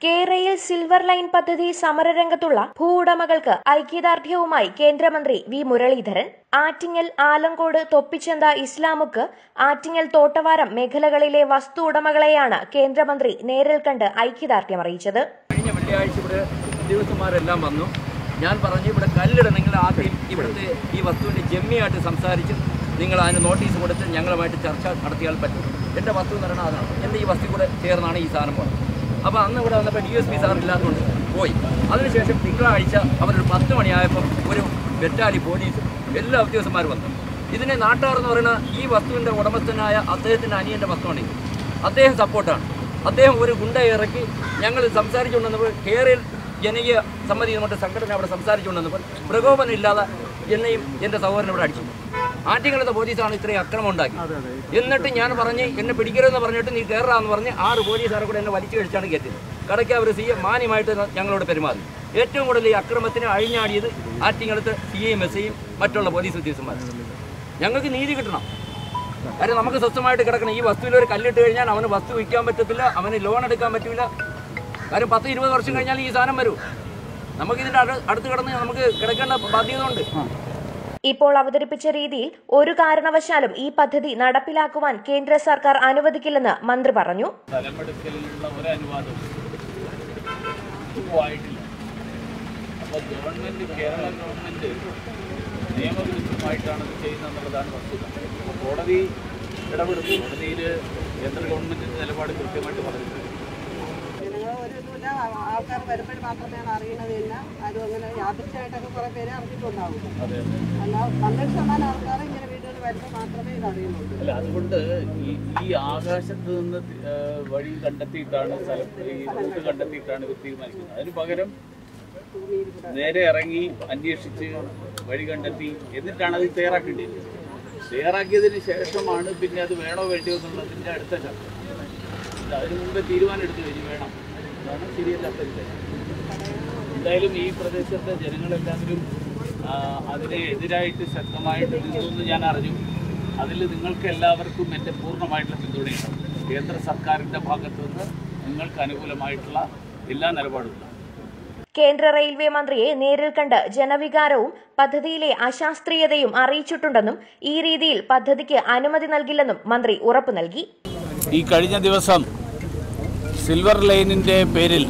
കേരയിൽ silver line പദ്ധതി സമരരംഗത്തുള്ള ഭൂവുടമകൾക്ക് ഐക്യദാർഢ്യവുമായി കേന്ദ്രമന്ത്രി വി മുരളീധരൻ ആറ്റിങ്ങൽ ആലങ്കോട് തൊപ്പിച്ചന്ത ഇസ്ലാമുക്ക് ആറ്റിങ്ങൽ തോട്ടവാരം മേഖലകളിലെ വസ്തു ഉടമകളെയാണ് കേന്ദ്രമന്ത്രി നേരിൽ കണ്ട് ഐക്യദാർഢ്യം അറിയിച്ചത് കഴിഞ്ഞ വെള്ളിയാഴ്ച ഇവിടെ ഉദ്യോഗസ്ഥന്മാരെല്ലാം വന്നു ഞാൻ പറഞ്ഞു ഇവിടെ കല്ലിടണമെങ്കിൽ ആദ്യം ഇവിടുത്തെ ഈ വസ്തുവിൻ്റെ ജമ്മിയായിട്ട് സംസാരിച്ച് നിങ്ങൾ അതിന് നോട്ടീസ് കൊടുത്ത് ഞങ്ങളുമായിട്ട് ചർച്ച നടത്തിയാൽ പറ്റും എൻ്റെ വസ്തു എന്ന് പറയുന്നത് അതാണ് എൻ്റെ ഈ വസ്തു കൂടെ ചേർന്നാണ് ഈ സാധനം പോകുന്നത് അപ്പോൾ അന്ന് ഇവിടെ വന്നപ്പോൾ ഡി എസ് പി സാർ ഇല്ലാത്തതുകൊണ്ട് പോയി അതിനുശേഷം തിങ്കളാഴ്ച അവരൊരു പത്ത് മണിയായപ്പോൾ ഒരു ബെറ്റാലി പോലീസും എല്ലാ ഉദ്യോഗസ്ഥന്മാരും വന്നു ഇതിനെ നാട്ടുകാർ എന്ന് പറയുന്ന ഈ വസ്തുവിൻ്റെ ഉടമസ്ഥനായ അദ്ദേഹത്തിൻ്റെ അനിയൻ്റെ വസ്തുവാണ് ഇത് അദ്ദേഹം സപ്പോർട്ടാണ് അദ്ദേഹം ഒരു ഗുണ്ട ഇറക്കി ഞങ്ങൾ സംസാരിച്ചുകൊണ്ടിരുന്നപ്പോൾ കേരള ജനകീയ സമിതി നമ്മുടെ സംഘടന അവിടെ സംസാരിച്ചുകൊണ്ടിരുന്നപ്പോൾ പ്രകോപനം ഇല്ലാതെ എന്നെയും എൻ്റെ സഹോദരനെ ഇവിടെ അടിച്ചു ആറ്റിങ്ങളത്തെ പോലീസാണ് ഇത്രയും അക്രമം ഉണ്ടാക്കി എന്നിട്ട് ഞാൻ പറഞ്ഞ് എന്നെ പിടിക്കരുതെന്ന് പറഞ്ഞിട്ട് നീ കയറാന്ന് പറഞ്ഞ് ആറ് പോലീസുകാരെ കൂടെ എന്നെ വലിച്ചു കഴിച്ചാണ് കയറ്റിയത് കടയ്ക്ക് അവർ സി എം മാന്യമായിട്ട് ഞങ്ങളോട് പെരുമാറി ഏറ്റവും കൂടുതൽ ഈ അക്രമത്തിന് അഴിഞ്ഞാടിയത് ആറ്റിങ്ങളത്തെ സി എം എസ് ഐയും മറ്റുള്ള പോലീസ് ഉദ്യോഗസ്ഥന്മാർ ഞങ്ങൾക്ക് നീതി കിട്ടണം കാര്യം നമുക്ക് സ്വസ്ഥമായിട്ട് കിടക്കണം ഈ വസ്തുവിൽ ഒരു കല്ലിട്ട് കഴിഞ്ഞാൽ അവന് വസ്തു വിൽക്കാൻ പറ്റത്തില്ല അവന് ലോൺ എടുക്കാൻ പറ്റില്ല കാര്യം പത്ത് ഇരുപത് വർഷം കഴിഞ്ഞാൽ ഈ സാധനം വരും നമുക്കിതിൻ്റെ അടു അടുത്ത് കിടന്ന് നമുക്ക് കിടക്കേണ്ട ബാധ്യത ഉണ്ട് ഇപ്പോൾ അവതരിപ്പിച്ച രീതിയിൽ ഒരു കാരണവശാലും ഈ പദ്ധതി നടപ്പിലാക്കുവാൻ കേന്ദ്ര സർക്കാർ അനുവദിക്കില്ലെന്ന് മന്ത്രി പറഞ്ഞു സ്ഥലമെടുക്കലിനുള്ള ഒരു അനുവാദവും ആയിട്ടില്ല അപ്പോൾ ഗവൺമെന്റ് കേരള ഗവൺമെന്റ് നിയമവിരുദ്ധമായിട്ടാണ് ഇത് ചെയ്യുന്നതെന്നുള്ളതാണ് വസ്തുത അപ്പോൾ കോടതി ഇടപെടുന്നു കോടതിയിൽ കേന്ദ്ര ഗവൺമെന്റിന്റെ നിലപാട് കൃത്യമായിട്ട് പറഞ്ഞിട്ടുണ്ട് ജനങ്ങൾ ഒരു ഇതുമില്ല ആൾക്കാർ വരുമ്പോൾ മാത്രമേ അറിയുന്നത് തന്നെ ആരും അങ്ങനെ യാദൃശ്യമായിട്ടൊക്കെ കുറെ പേരെ അറിഞ്ഞിട്ടുണ്ടാവും അതെ അല്ല പന്ത്രണ്ട് ശതമാനം ആൾക്കാർ ഇങ്ങനെ വീടുകളിൽ വരുമ്പോൾ മാത്രമേ ഇത് അറിയുന്നുള്ളൂ അല്ല അതുകൊണ്ട് ഈ ഈ ആകാശത്ത് നിന്ന് ആ, വഴി കണ്ടെത്തിയിട്ടാണ് സ്ഥലം ഈ റൂട്ട് കണ്ടെത്തിയിട്ടാണ് ഇവർ തീരുമാനിക്കുന്നത് അതിന് പകരം നേരെ ഇറങ്ങി അന്വേഷിച്ച് വഴി കണ്ടെത്തി എന്നിട്ടാണ് അത് തയ്യാറാക്കേണ്ടത് തയ്യാറാക്കിയതിന് ശേഷമാണ് പിന്നെ അത് വേണോ വേണ്ടിയോ എന്നുള്ളതിൻ്റെ അടുത്ത ചർച്ച ഇത് അതിന് മുമ്പേ തീരുമാനം എടുത്തു കഴിഞ്ഞ് വേണം അതാണ് ശരിയല്ലാത്തത് എന്തായാലും ഈ പ്രദേശത്തെ ജനങ്ങളെല്ലാവരും ആ, അതിനെ എതിരായിട്ട് ശക്തമായിട്ട് നിന്നു ഞാൻ അറിഞ്ഞു അതിൽ നിങ്ങൾക്ക് എല്ലാവർക്കും എൻ്റെ പൂർണ്ണമായിട്ടുള്ള പിന്തുണയുണ്ടാവും കേന്ദ്ര സർക്കാരിൻ്റെ ഭാഗത്തു നിന്ന് നിങ്ങൾക്ക് അനുകൂലമായിട്ടുള്ള എല്ലാ നിലപാടും കേന്ദ്ര റെയിൽവേ മന്ത്രിയെ നേരിൽ കണ്ട് ജനവികാരവും പദ്ധതിയിലെ അശാസ്ത്രീയതയും അറിയിച്ചിട്ടുണ്ടെന്നും ഈ രീതിയിൽ പദ്ധതിക്ക് അനുമതി നൽകില്ലെന്നും മന്ത്രി ഉറപ്പു നൽകി ഈ കഴിഞ്ഞ ദിവസം സിൽവർ ലൈനിൻ്റെ പേരിൽ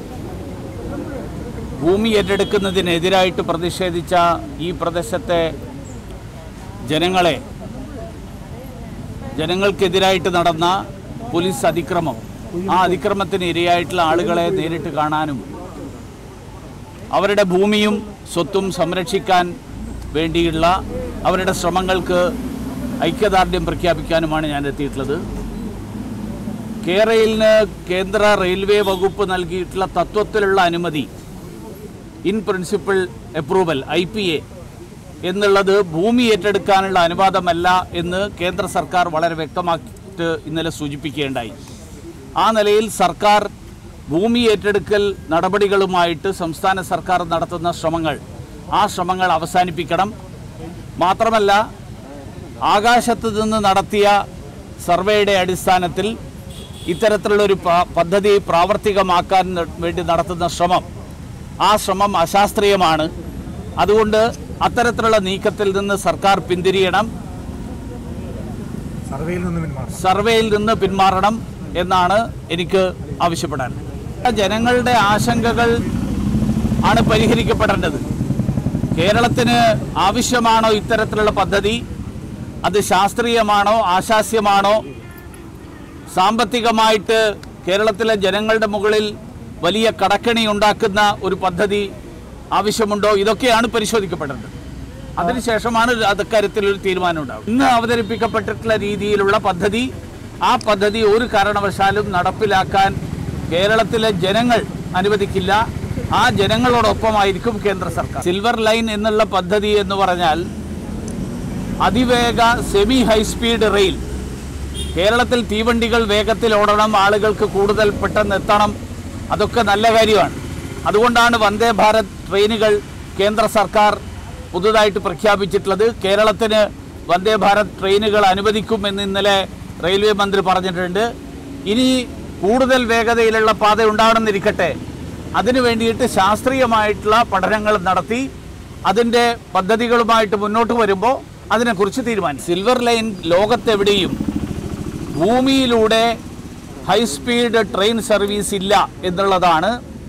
ഭൂമി ഏറ്റെടുക്കുന്നതിനെതിരായിട്ട് പ്രതിഷേധിച്ച ഈ പ്രദേശത്തെ ജനങ്ങളെ ജനങ്ങൾക്കെതിരായിട്ട് നടന്ന പോലീസ് അതിക്രമം ആ അതിക്രമത്തിന് ഇരയായിട്ടുള്ള ആളുകളെ നേരിട്ട് കാണാനും അവരുടെ ഭൂമിയും സ്വത്തും സംരക്ഷിക്കാൻ വേണ്ടിയുള്ള അവരുടെ ശ്രമങ്ങൾക്ക് ഐക്യദാർഢ്യം പ്രഖ്യാപിക്കാനുമാണ് ഞാൻ എത്തിയിട്ടുള്ളത് കേരളിന് കേന്ദ്ര റെയിൽവേ വകുപ്പ് നൽകിയിട്ടുള്ള തത്വത്തിലുള്ള അനുമതി in principle approval I P A എന്നുള്ളത് ഭൂമി ഏറ്റെടുക്കാനുള്ള അനുവാദമല്ല എന്ന് കേന്ദ്ര സർക്കാർ വളരെ വ്യക്തമാക്കിയിട്ട് ഇന്നലെ സൂചിപ്പിക്കുകയുണ്ടായി ആ നിലയിൽ സർക്കാർ ഭൂമി ഏറ്റെടുക്കൽ നടപടികളുമായിട്ട് സംസ്ഥാന സർക്കാർ നടത്തുന്ന ശ്രമങ്ങൾ ആ ശ്രമങ്ങൾ അവസാനിപ്പിക്കണം മാത്രമല്ല ആകാശത്ത് നിന്ന് നടത്തിയ സർവേയുടെ അടിസ്ഥാനത്തിൽ ഇത്തരത്തിലുള്ളൊരു പ- പദ്ധതി പ്രാവർത്തികമാക്കാൻ ന- വേണ്ടി നടത്തുന്ന ശ്രമം ആ ശ്രമം അശാസ്ത്രീയമാണ് അതുകൊണ്ട് അത്തരത്തിലുള്ള നീക്കത്തിൽ നിന്ന് സർക്കാർ പിന്തിരിയണം സർവേയിൽ നിന്ന് പിന്മാറണം സർവേയിൽ നിന്ന് പിന്മാറണം എന്നാണ് എനിക്ക് ആവശ്യപ്പെടാൻ ജനങ്ങളുടെ ആശങ്കകൾ ആണ് പരിഹരിക്കപ്പെടേണ്ടത് കേരളത്തിന് ആവശ്യമാണോ ഇത്തരത്തിലുള്ള പദ്ധതി അത് ശാസ്ത്രീയമാണോ ആശാസ്യമാണോ സാമ്പത്തികമായിട്ട് കേരളത്തിലെ ജനങ്ങളുടെ മുകളിൽ വലിയ കടക്കണി ഉണ്ടാക്കുന്ന ഒരു പദ്ധതി ആവശ്യമുണ്ടോ ഇതൊക്കെയാണ് പരിശോധിക്കപ്പെടേണ്ടത് അതിനുശേഷമാണ് അക്കാര്യത്തിൽ ഒരു തീരുമാനം ഉണ്ടാവും ഇന്ന് അവതരിപ്പിക്കപ്പെട്ടിട്ടുള്ള രീതിയിലുള്ള പദ്ധതി ആ പദ്ധതി ഒരു കാരണവശാലും നടപ്പിലാക്കാൻ കേരളത്തിലെ ജനങ്ങൾ അനുവദിക്കില്ല ആ ജനങ്ങളോടൊപ്പമായിരിക്കും കേന്ദ്ര സർക്കാർ സിൽവർ ലൈൻ എന്നുള്ള പദ്ധതി എന്ന് പറഞ്ഞാൽ അതിവേഗ സെമി ഹൈസ്പീഡ് റെയിൽ കേരളത്തിൽ തീവണ്ടികൾ വേഗത്തിൽ ഓടണം ആളുകൾക്ക് കൂടുതൽ പെട്ടെന്ന് എത്തണം അതൊക്കെ നല്ല കാര്യമാണ് അതുകൊണ്ടാണ് വന്ദേ ഭാരത് ട്രെയിനുകൾ കേന്ദ്ര സർക്കാർ പുതുതായിട്ട് പ്രഖ്യാപിച്ചിട്ടുള്ളത് കേരളത്തിന് വന്ദേ ഭാരത് ട്രെയിനുകൾ അനുവദിക്കും എന്ന് ഇന്നലെ റെയിൽവേ മന്ത്രി പറഞ്ഞിട്ടുണ്ട് ഇനി കൂടുതൽ വേഗതയിലുള്ള പാത ഉണ്ടാകണമെന്നിരിക്കട്ടെ അതിനു വേണ്ടിയിട്ട് ശാസ്ത്രീയമായിട്ടുള്ള പഠനങ്ങൾ നടത്തി അതിൻ്റെ പദ്ധതികളുമായിട്ട് മുന്നോട്ട് വരുമ്പോൾ അതിനെക്കുറിച്ച് തീരുമാനിക്കും സിൽവർ ലൈൻ ലോകത്തെവിടെയും ഭൂമിയിലൂടെ ഹൈസ്പീഡ് ട്രെയിൻ സർവീസ് ഇല്ല എന്നുള്ളതാണ്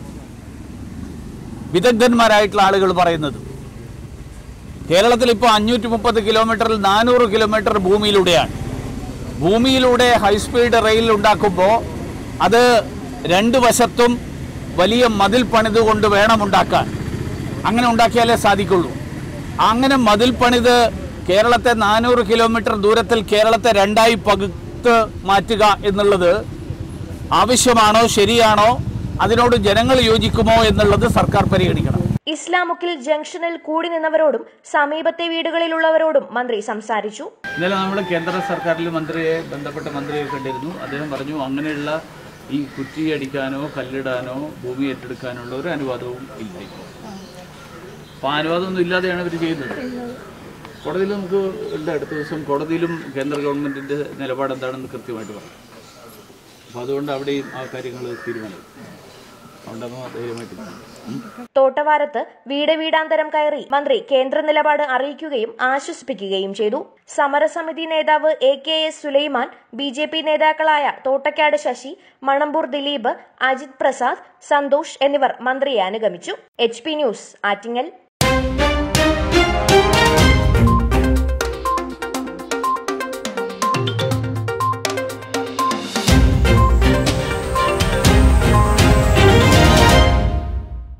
വിദഗ്ധന്മാരായിട്ടുള്ള ആളുകൾ പറയുന്നത് കേരളത്തിൽ ഇപ്പോൾ അഞ്ഞൂറ്റി മുപ്പത് കിലോമീറ്ററിൽ നാനൂറ് കിലോമീറ്റർ ഭൂമിയിലൂടെയാണ് ഭൂമിയിലൂടെ ഹൈസ്പീഡ് റെയിൽ ഉണ്ടാക്കുമ്പോൾ അത് രണ്ട് വശത്തും വലിയ മതിൽ പണിതുകൊണ്ട് വേണം ഉണ്ടാക്കാൻ അങ്ങനെ ഉണ്ടാക്കിയാലേ സാധിക്കുള്ളൂ അങ്ങനെ മതിൽ പണിത് കേരളത്തെ നാനൂറ് കിലോമീറ്റർ ദൂരത്തിൽ കേരളത്തെ രണ്ടായി പകുത്ത് മാറ്റുക എന്നുള്ളത് ആവശ്യമാണോ ശരിയാണോ അതിനോട് ജനങ്ങൾ യോജിക്കുമോ എന്നുള്ളത് സർക്കാർ പരിഗണിക്കണം ഇസ്ലാമുക്കിൽ ജംഗ്ഷനിൽ കൂടി നിന്നവരോടും സമീപത്തെ വീടുകളിലുള്ളവരോടും മന്ത്രി സംസാരിച്ചു ഇന്നലെ നമ്മൾ കേന്ദ്ര സർക്കാരിൽ മന്ത്രിയെ ബന്ധപ്പെട്ട മന്ത്രിയെ കണ്ടിരുന്നു അദ്ദേഹം പറഞ്ഞു അങ്ങനെയുള്ള ഈ കുറ്റി അടിക്കാനോ കല്ലിടാനോ ഭൂമി ഏറ്റെടുക്കാനുള്ള ഒരു അനുവാദവും ഇല്ല ഇപ്പോൾ അപ്പോൾ ആ അനുവാദമൊന്നും ഇല്ലാതെയാണ് ഇവർ ചെയ്യുന്നത് കോടതിയിൽ നമുക്ക് ഉണ്ട് അടുത്ത ദിവസം കോടതിയിലും കേന്ദ്ര ഗവൺമെൻറ്റിൻ്റെ നിലപാട് എന്താണെന്ന് കൃത്യമായിട്ട് പറയാം അപ്പോൾ അതുകൊണ്ട് അവിടെയും ആ കാര്യങ്ങൾ തീരുമാനിക്കും അതുകൊണ്ടപ്പോൾ ധൈര്യമായിട്ട് ഇരിക്കാം. ഉം. തോട്ടവാരത്ത് വീട് വീടാന്തരം കയറി മന്ത്രി കേന്ദ്ര നിലപാട് അറിയിക്കുകയും ആശ്വസിപ്പിക്കുകയും ചെയ്തു സമരസമിതി നേതാവ് A K S Sulaiman B J P നേതാക്കളായ തോട്ടക്കാട് ശശി മണമ്പൂർ ദിലീപ് അജിത് പ്രസാദ് സന്തോഷ് എന്നിവർ മന്ത്രിയെ അനുഗമിച്ചു എച്ച് പി ന്യൂസ് ആറ്റിങ്ങൽ